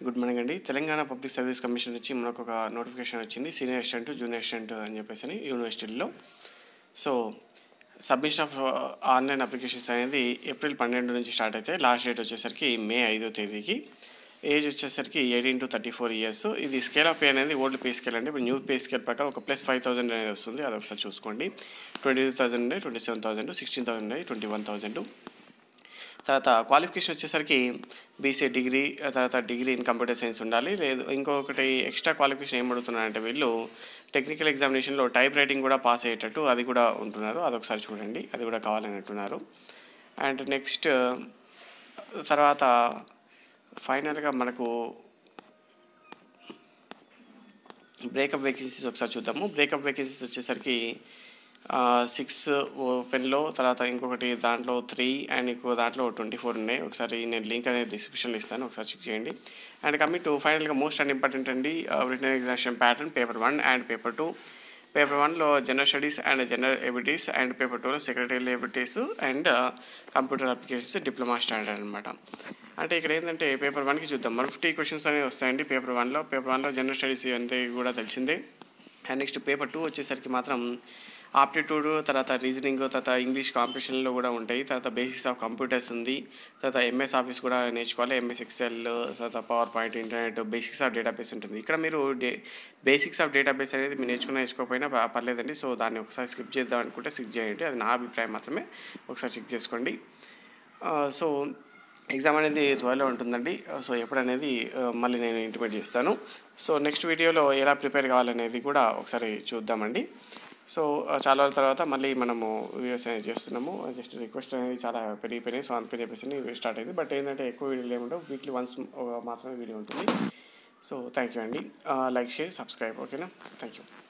good morning అండి Telangana public service commission నుంచి మనకు ఒక నోటిఫికేషన్ వచ్చింది సీనియర్ అసిస్టెంట్ జూనియర్ అసిస్టెంట్ అని చెప్పేసి అని యూనివర్సిటీల్లో so submission of online applications అనేది ఏప్రిల్ పన్నెండు నుంచి స్టార్ట్ అయితే లాస్ట్ డేట్ వచ్చేసరికి మే ఐదో తేదీకి ఏజ్ వచ్చేసరికి eighteen to thirty four years ఇది స్కేల్ ఆఫ్ పే అనేది ఓల్డ్ పే స్కేల్ అండి ఇప్పుడు న్యూ పే స్కేల్ ప్రకారం ఒక ప్లస్ ఫైవ్ థౌసండ్ అనేది వస్తుంది అది ఒకసారి చూసుకోండి twenty two thousand twenty seven thousand sixteen thousand twenty one thousand తర్వాత క్వాలిఫికేషన్ వచ్చేసరికి బీసీ డిగ్రీ తర్వాత డిగ్రీ ఇన్ కంప్యూటర్ సైన్స్ ఉండాలి లేదు ఇంకొకటి ఎక్స్ట్రా క్వాలిఫికేషన్ ఏం అడుగుతున్నారంటే వీళ్ళు టెక్నికల్ ఎగ్జామినేషన్లో టైప్ రైటింగ్ కూడా పాస్ అయ్యేటట్టు అది కూడా ఉంటున్నారు అదొకసారి చూడండి అది కూడా కావాలని అంటున్నారు అండ్ నెక్స్ట్ తర్వాత ఫైనల్గా మనకు బ్రేకప్ వేకెన్సీస్ ఒకసారి చూద్దాము బ్రేకప్ వేకెన్సీస్ వచ్చేసరికి సిక్స్ ఓపెన్లో తర్వాత ఇంకొకటి దాంట్లో త్రీ అండ్ ఇంకో దాంట్లో ట్వంటీ ఫోర్ ఉన్నాయి ఒకసారి నేను లింక్ అనేది డిస్క్రిప్షన్లో ఇస్తాను ఒకసారి చెక్ చేయండి అండ్ కమింగ్ టు ఫైనల్గా మోస్ట్ అండ్ ఇంపార్టెంట్ అండి return examination pattern paper one and paper two paper వన్లో general studies and general abilities and paper టూలో secretary abilities and computer applications diploma standard అనమాట అంటే ఇక్కడ ఏంటంటే పేపర్ వన్కి చూద్దాం వన్ ఫిఫ్టీ క్వశ్చన్స్ అనేవి వస్తాయండి పేపర్ వన్లో పేపర్ వన్లో జనరల్ స్టడీస్ అంతే కూడా తెలిసిందే అండ్ నెక్స్ట్ పేపర్ టూ వచ్చేసరికి మాత్రం ఆప్టిట్యూడ్ తర్వాత రీజనింగ్ తర్వాత ఇంగ్లీష్ కాంపిటీషన్లో కూడా ఉంటాయి తర్వాత బేసిక్స్ ఆఫ్ కంప్యూటర్స్ ఉంది తర్వాత ఎంఎస్ ఆఫీస్ కూడా నేర్చుకోవాలి ఎంఎస్ ఎక్సెల్ తర్వాత PowerPoint internet basics of database ఉంటుంది ఇక్కడ మీరు డే బేసిక్స్ ఆఫ్ డేటాబేస్ అనేది మీరు నేర్చుకున్న నేర్చుకోకపోయినా ప- పర్లేదండి సో దాన్ని ఒకసారి స్కిప్ చేద్దాం అనుకుంటే స్కిప్ చేయండి అది నా అభిప్రాయం మాత్రమే ఒకసారి చెక్ చేసుకోండి సో ఎగ్జామ్ అనేది త్వరలో ఉంటుందండి సో ఎప్పుడనేది ఆ, మళ్ళీ నేను ఇంటిమేట్ చేస్తాను సో నెక్స్ట్ వీడియోలో ఎలా ప్రిపేర్ కావాలనేది కూడా ఒకసారి చూద్దామండి సో ఆ, చాలా రోజుల తర్వాత మళ్ళీ మనము వీడియోస్ అనేది చేస్తున్నాము జస్ట్ రిక్వెస్ట్ అనేది చాలా పెరిగిపోయినాయి సో అందుకని చెప్పేసి స్టార్ట్ అయింది బట్ ఏంటంటే ఎక్కువ వీడియోలు ఏముండవు వీక్లీ వన్స్ మాత్రమే వీడియో ఉంటుంది సో థ్యాంక్ యూ అండి లైక్ షేర్ సబ్స్క్రైబ్ ఓకేనా థ్యాంక్ యూ